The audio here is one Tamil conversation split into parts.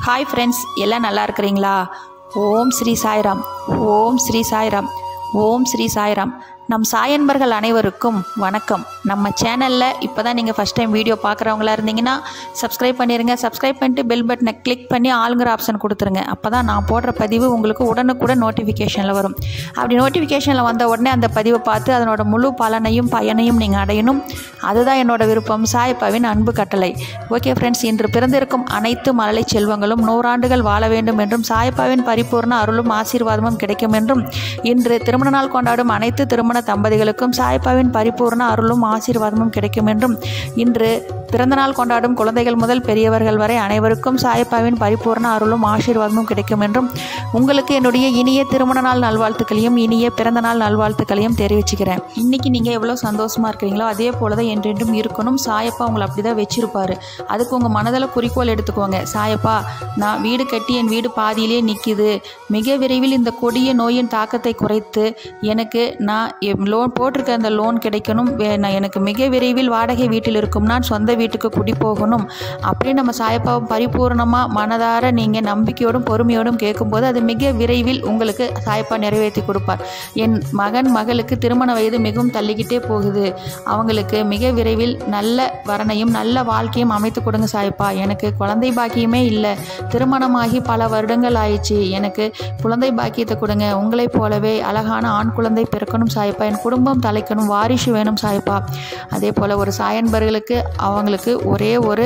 ஹாய் ஃப்ரெண்ட்ஸ் எல்லாம் நல்லா இருக்கிறீங்களா ஓம் ஸ்ரீ சாய்ராம் ஓம் ஸ்ரீ சாய்ராம் ஓம் ஸ்ரீ சாய்ராம் நம் சாயன்பர்கள் அனைவருக்கும் வணக்கம் நம்ம சேனலில் இப்போ தான் நீங்கள் ஃபஸ்ட் டைம் வீடியோ பார்க்குறவங்களா இருந்தீங்கன்னா சப்ஸ்கிரைப் பண்ணிடுங்க சப்ஸ்கிரைப் பண்ணிட்டு பெல் பட்டனை கிளிக் பண்ணி ஆளுங்கிற ஆப்ஷன் கொடுத்துருங்க அப்போ தான் நான் போடுற பதிவு உங்களுக்கு உடனுக்குடன் நோட்டிஃபிகேஷனில் வரும் அப்படி நோட்டிஃபிகேஷனில் வந்த உடனே அந்த பதிவை பார்த்து அதனோட முழு பலனையும் பயனையும் நீங்கள் அடையணும் அதுதான் என்னோட விருப்பம் சாயப்பாவின் அன்பு கட்டளை ஓகே ஃப்ரெண்ட்ஸ் இன்று பிறந்திருக்கும் அனைத்து மழலை செல்வங்களும் நூறாண்டுகள் வாழ வேண்டும் என்றும் சாயப்பாவின் பரிபூர்ண அருளும் ஆசீர்வாதமும் கிடைக்கும் என்றும் இன்று திருமண நாள் கொண்டாடும் அனைத்து திருமண தம்பதிகளுக்கும் சாயப்பாவின் பரிபூர்ண அருளும் ஆசீர்வாதமும் கிடைக்கும் என்றும் இன்று பிறந்த நாள் கொண்டாடும் குழந்தைகள் முதல் பெரியவர்கள் வரை அனைவருக்கும் சாயப்பாவின் பரிபூர்ண அருளும் ஆசீர்வாதமும் கிடைக்கும் என்றும் உங்களுக்கு என்னுடைய இனிய திருமண நாள் நல்வாழ்த்துக்களையும் இனிய பிறந்த நாள் நல்வாழ்த்துக்களையும் தெரிவிச்சுக்கிறேன் இன்னைக்கு நீங்கள் எவ்வளோ சந்தோஷமா இருக்கிறீங்களோ அதே போல தான் என்றென்றும் இருக்கணும் சாயப்பா உங்களை அப்படி தான் வச்சிருப்பாரு அதுக்கு உங்கள் மனதில் குறிக்கோள் எடுத்துக்கோங்க சாயப்பா நான் வீடு கட்டி என் வீடு பாதியிலே நிற்கிது மிக விரைவில் இந்த கொடிய நோயின் தாக்கத்தை குறைத்து எனக்கு நான் லோன் போட்டிருக்க அந்த லோன் கிடைக்கணும் வே- நான் எனக்கு மிக விரைவில் வாடகை வீட்டில் இருக்கும் நான் சொந்த வீட்டுக்கு குடி போகணும் அப்படி நம்ம சாயப்பாவை பரிபூர்ணமாக மனதார நீங்கள் நம்பிக்கையோடும் பொறுமையோடும் கேட்கும்போது அது மிக விரைவில் உங்களுக்கு சாயப்பா நிறைவேற்றி கொடுப்பார் என் மகன் மகளுக்கு திருமண வயது மிகவும் தள்ளிக்கிட்டே போகுது அவங்களுக்கு மிக விரைவில் நல்ல வரனையும் நல்ல வாழ்க்கையும் அமைத்து கொடுங்க சாயப்பா எனக்கு குழந்தை பாக்கியமே இல்லை திருமணமாகி பல வருடங்கள் ஆயிடுச்சு எனக்கு குழந்தை பாக்கியத்தை கொடுங்க உங்களைப் போலவே அழகான ஆண் குழந்தை பிறக்கணும் சாயப்பா என் குடும்பம் தலைக்கணும் வாரிசு வேணும் சாயப்பா அதே போல் ஒரு சாயன்பர்களுக்கு அவங்களுக்கு ஒரே ஒரு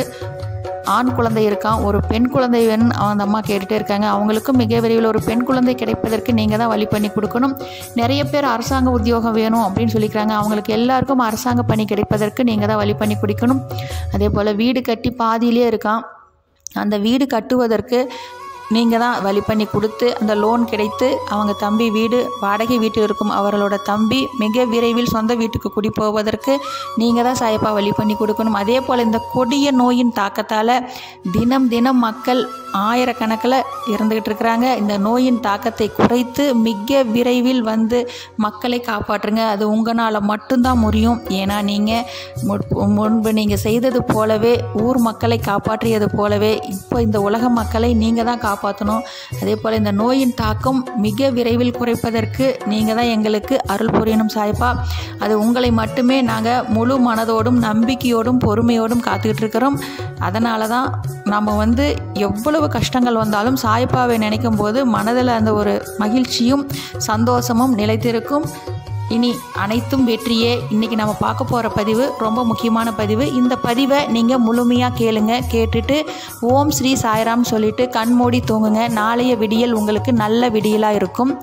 ஆண் குழந்தை இருக்கான் ஒரு பெண் குழந்தை வேணும்னு அந்த அம்மா கேட்டுகிட்டே இருக்காங்க அவங்களுக்கும் மிக விரைவில் ஒரு பெண் குழந்தை கிடைப்பதற்கு நீங்கள் தான் வழி பண்ணி கொடுக்கணும் நிறைய பேர் அரசாங்க உத்தியோகம் வேணும் அப்படின்னு சொல்லிக்கிறாங்க அவங்களுக்கு எல்லாருக்கும் அரசாங்க பணி கிடைப்பதற்கு நீங்கள் தான் வழி பண்ணி கொடுக்கணும் அதே போல் வீடு கட்டி பாதியிலே இருக்கான் அந்த வீடு கட்டுவதற்கு நீங்கள் தான் வழி பண்ணி கொடுத்து அந்த லோன் கிடைத்து அவங்க தம்பி வீடு வாடகை வீட்டில் இருக்கும் அவர்களோட தம்பி மிக விரைவில் சொந்த வீட்டுக்கு குடி போவதற்கு நீங்கள் தான் சாயப்பா வழி பண்ணி கொடுக்கணும் அதே போல் இந்த கொடிய நோயின் தாக்கத்தால் தினம் தினம் மக்கள் ஆயிரக்கணக்கில் இருந்துக்கிட்டு இருக்கிறாங்க இந்த நோயின் தாக்கத்தை குறைத்து மிக விரைவில் வந்து மக்களை காப்பாற்றுங்க அது உங்களால் மட்டும்தான் முடியும் ஏன்னா நீங்கள் முன்பு நீங்கள் செய்தது போலவே ஊர் மக்களை காப்பாற்றியது போலவே இப்போ இந்த உலக மக்களை நீங்கள் தான் காப்பாற்றணும் அதே போல் இந்த நோயின் தாக்கம் மிக விரைவில் குறைப்பதற்கு நீங்கள் தான் எங்களுக்கு அருள் புரியணும் சாய்ப்பா அது உங்களை மட்டுமே நாங்கள் முழு மனதோடும் நம்பிக்கையோடும் பொறுமையோடும் காத்துக்கிட்டு இருக்கிறோம் அதனால தான் நம்ம வந்து எவ்வளவு கஷ்டங்கள் வந்தாலும் சாய்ப்பாவை நினைக்கும் போது மனதில் அந்த ஒரு மகிழ்ச்சியும் சந்தோஷமும் நிலைத்திருக்கும் இனி அனைத்தும் வெற்றியே இன்றைக்கி நம்ம பார்க்க போகிற பதிவு ரொம்ப முக்கியமான பதிவு இந்த பதிவை நீங்கள் முழுமையாக கேளுங்க கேட்டுட்டு ஓம் ஸ்ரீ சாய்ராம் சொல்லிட்டு கண்மூடி தூங்குங்க நாளைய விடியல் உங்களுக்கு நல்ல விடியலாக இருக்கும்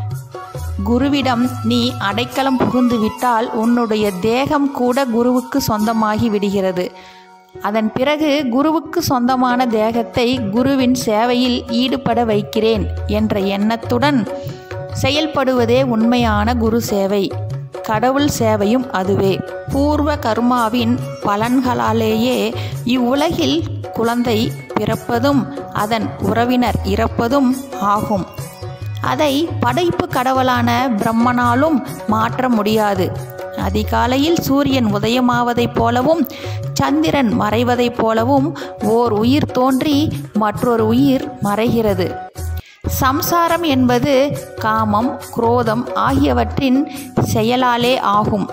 குருவிடம் நீ அடைக்கலம் புகுந்து விட்டால் உன்னுடைய தேகம் கூட குருவுக்கு சொந்தமாகி விடுகிறது அதன் பிறகு குருவுக்கு சொந்தமான தேகத்தை குருவின் சேவையில் ஈடுபட வைக்கிறேன் என்ற எண்ணத்துடன் செயல்படுவதே உண்மையான குரு சேவை கடவுள் சேவையும் அதுவே பூர்வ கர்மாவின் பலன்களாலேயே இவ்வுலகில் குழந்தை பிறப்பதும் அதன் உறவினர் இறப்பதும் ஆகும் அதை படைப்பு கடவுளான பிரம்மனாலும் மாற்ற முடியாது அதிகாலையில் சூரியன் உதயமாவதைப் போலவும் சந்திரன் மறைவதைப் போலவும் ஓர் உயிர் தோன்றி மற்றொரு உயிர் மறைகிறது சம்சாரம் என்பது காமம் குரோதம் ஆகியவற்றின் செயலாலே ஆகும்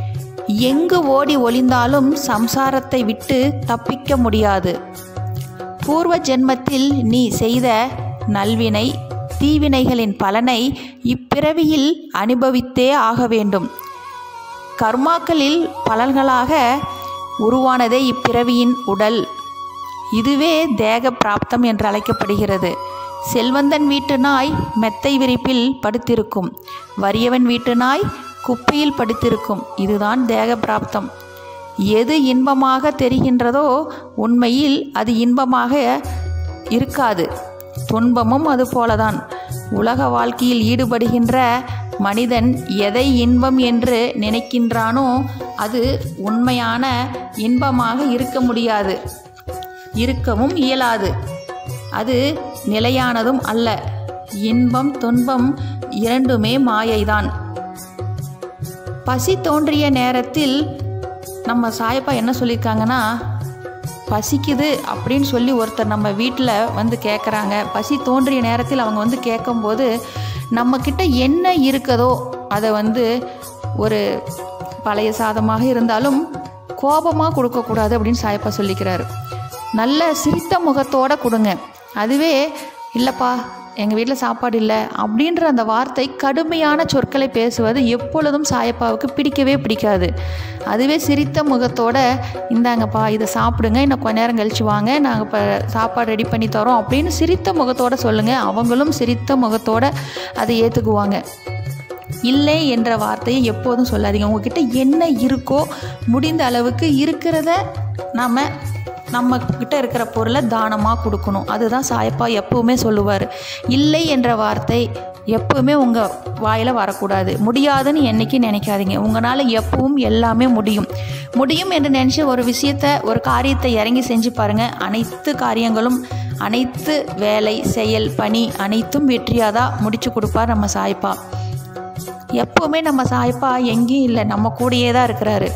எங்கு ஓடி ஒளிந்தாலும் சம்சாரத்தை விட்டு தப்பிக்க முடியாது பூர்வ ஜென்மத்தில் நீ செய்த நல்வினை தீவினைகளின் பலனை இப்பிறவியில் அனுபவித்தே ஆக வேண்டும் கர்மாக்களில் பலன்களாக உருவானதே இப்பிறவியின் உடல் இதுவே தேக பிராப்தம் என்று அழைக்கப்படுகிறது செல்வந்தன் வீட்டு நாய் மெத்தை விரிப்பில் படுத்திருக்கும் வறியவன் வீட்டு நாய் குப்பையில் படுத்திருக்கும் இதுதான் தேக பிராப்தம் எது இன்பமாக தெரிகின்றதோ உண்மையில் அது இன்பமாக இருக்காது துன்பமும் அது போலதான் உலக வாழ்க்கையில் ஈடுபடுகின்ற மனிதன் எதை இன்பம் என்று நினைக்கின்றானோ அது உண்மையான இன்பமாக இருக்க முடியாது இருக்கவும் இயலாது அது நிலையானதும் அல்ல இன்பம் துன்பம் இரண்டுமே மாயைதான் பசி தோன்றிய நேரத்தில் நம்ம சாயப்பா என்ன சொல்லியிருக்காங்கன்னா பசிக்குது அப்படின்னு சொல்லி ஒருத்தர் நம்ம வீட்டில் வந்து கேட்குறாங்க பசி தோன்றிய நேரத்தில் அவங்க வந்து கேட்கும்போது நம்மக்கிட்ட என்ன இருக்குதோ அதை வந்து ஒரு பழைய சாதமாக இருந்தாலும் கோபமாக கொடுக்கக்கூடாது அப்படின்னு சாயப்பா சொல்லிக்கிறாரு நல்ல சிரித்த முகத்தோட கொடுங்க அதுவே இல்லைப்பா எங்கள் வீட்டில் சாப்பாடு இல்லை அப்படின்ற அந்த வார்த்தை கடுமையான சொற்களை பேசுவது எப்பொழுதும் சாயப்பாவுக்கு பிடிக்கவே பிடிக்காது அதுவே சிரித்த முகத்தோட இந்தாங்கப்பா இதை சாப்பிடுங்க இன்னும் கொஞ்ச நேரம் கழிச்சு வாங்க நாங்கள் இப்போ சாப்பாடு ரெடி பண்ணி தரோம் அப்படின்னு சிரித்த முகத்தோட சொல்லுங்கள் அவங்களும் சிரித்த முகத்தோட அதை ஏற்றுக்குவாங்க இல்லை என்ற வார்த்தையை எப்போதும் சொல்லாதீங்க உங்ககிட்ட என்ன இருக்கோ முடிந்த அளவுக்கு இருக்கிறத நாம் நம்ம கிட்ட இருக்கிற பொருளை தானமாக கொடுக்கணும் அதுதான் சாயப்பா எப்பவுமே சொல்லுவார் இல்லை என்ற வார்த்தை எப்பவுமே உங்கள் வாயில் வரக்கூடாது முடியாதுன்னு என்றைக்கும் நினைக்காதீங்க உங்களால் எப்பவும் எல்லாமே முடியும் முடியும் என்று நினச்சி ஒரு விஷயத்தை ஒரு காரியத்தை இறங்கி செஞ்சு பாருங்கள் அனைத்து காரியங்களும் அனைத்து வேலை செயல் பணி அனைத்தும் வெற்றியாக தான் முடிச்சு கொடுப்பார் நம்ம சாய்ப்பா எப்போவுமே நம்ம சாய்ப்பா எங்கேயும் இல்லை நம்ம கூடயே தான் இருக்கிறாரு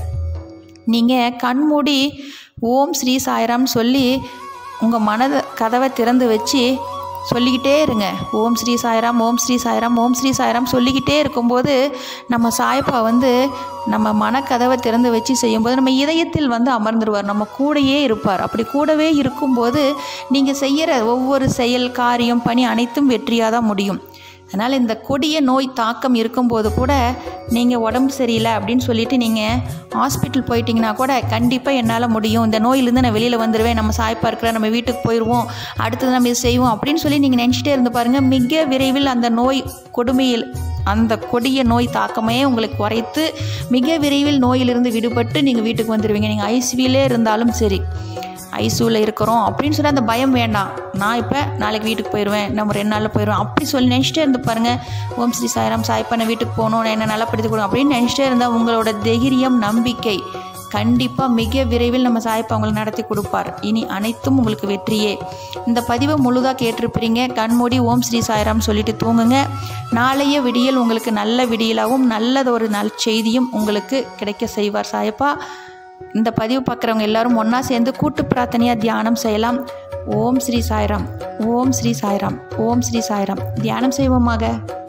நீங்கள் கண்மூடி ஓம் ஸ்ரீ சாய்ராம்னு சொல்லி உங்கள் மனதை கதவை திறந்து வச்சு சொல்லிக்கிட்டே இருங்க ஓம் ஸ்ரீ சாய்ராம் ஓம் ஸ்ரீ சாய்ராம் ஓம் ஸ்ரீ சாய்ராம் சொல்லிக்கிட்டே இருக்கும்போது நம்ம சாய்ப்பா வந்து நம்ம மனக்கதவை திறந்து வச்சு செய்யும்போது நம்ம இதயத்தில் வந்து அமர்ந்துருவார் நம்ம கூடயே இருப்பார் அப்படி கூடவே இருக்கும்போது நீங்கள் செய்கிற ஒவ்வொரு செயல் காரியம் பணி அனைத்தும் வெற்றியாக தான் முடியும் அதனால் இந்த கொடிய நோய் தாக்கம் இருக்கும்போது கூட நீங்கள் உடம்பு சரியில்லை அப்படின்னு சொல்லிட்டு நீங்கள் ஹாஸ்பிட்டல் போயிட்டீங்கன்னா கூட கண்டிப்பாக என்னால் முடியும் இந்த நோயிலேருந்து நான் வெளியில் வந்துடுவேன் நம்ம சாய்ப்பா இருக்கிற நம்ம வீட்டுக்கு போயிடுவோம் அடுத்தது நம்ம இது செய்வோம் அப்படின்னு சொல்லி நீங்கள் நினச்சிட்டே இருந்து பாருங்கள் மிக விரைவில் அந்த நோய் கொடுமையில் அந்த கொடிய நோய் தாக்கமே உங்களுக்கு குறைத்து மிக விரைவில் நோயிலிருந்து விடுபட்டு நீங்கள் வீட்டுக்கு வந்துடுவீங்க நீங்கள் ஐசிவிலே இருந்தாலும் சரி ஐசியூவில் இருக்கிறோம் அப்படின்னு சொல்லி அந்த பயம் வேண்டாம் நான் இப்போ நாளைக்கு வீட்டுக்கு போயிடுவேன் நம்ம ரெண்டு நாளில் போயிடுவேன் அப்படி சொல்லி நினச்சிட்டே இருந்து பாருங்கள் ஓம் ஸ்ரீ சாய்ராம் சாய்ப்பண்ண வீட்டுக்கு போகணும் என்ன நலப்படுத்தி கொடுக்கும் அப்படின்னு நினச்சிட்டே இருந்தால் உங்களோட தைரியம் நம்பிக்கை கண்டிப்பாக மிக விரைவில் நம்ம சாய்ப்பா உங்களை நடத்தி கொடுப்பார் இனி அனைத்தும் உங்களுக்கு வெற்றியே இந்த பதிவை முழுதாக கேட்டிருப்பீங்க கண்மூடி ஓம் ஸ்ரீ சாய்ராம் சொல்லிட்டு தூங்குங்க நாளைய விடியல் உங்களுக்கு நல்ல விடியலாகவும் நல்லதொரு நல் செய்தியும் உங்களுக்கு கிடைக்க செய்வார் சாயப்பா இந்த பதிவு பார்க்குறவங்க எல்லாரும் ஒன்றா சேர்ந்து கூட்டு பிரார்த்தனையாக தியானம் செய்யலாம் ஓம் ஸ்ரீ சாய்ராம் ஓம் ஸ்ரீ சாய்ராம் ஓம் ஸ்ரீ சாய்ராம் தியானம் செய்வோமாக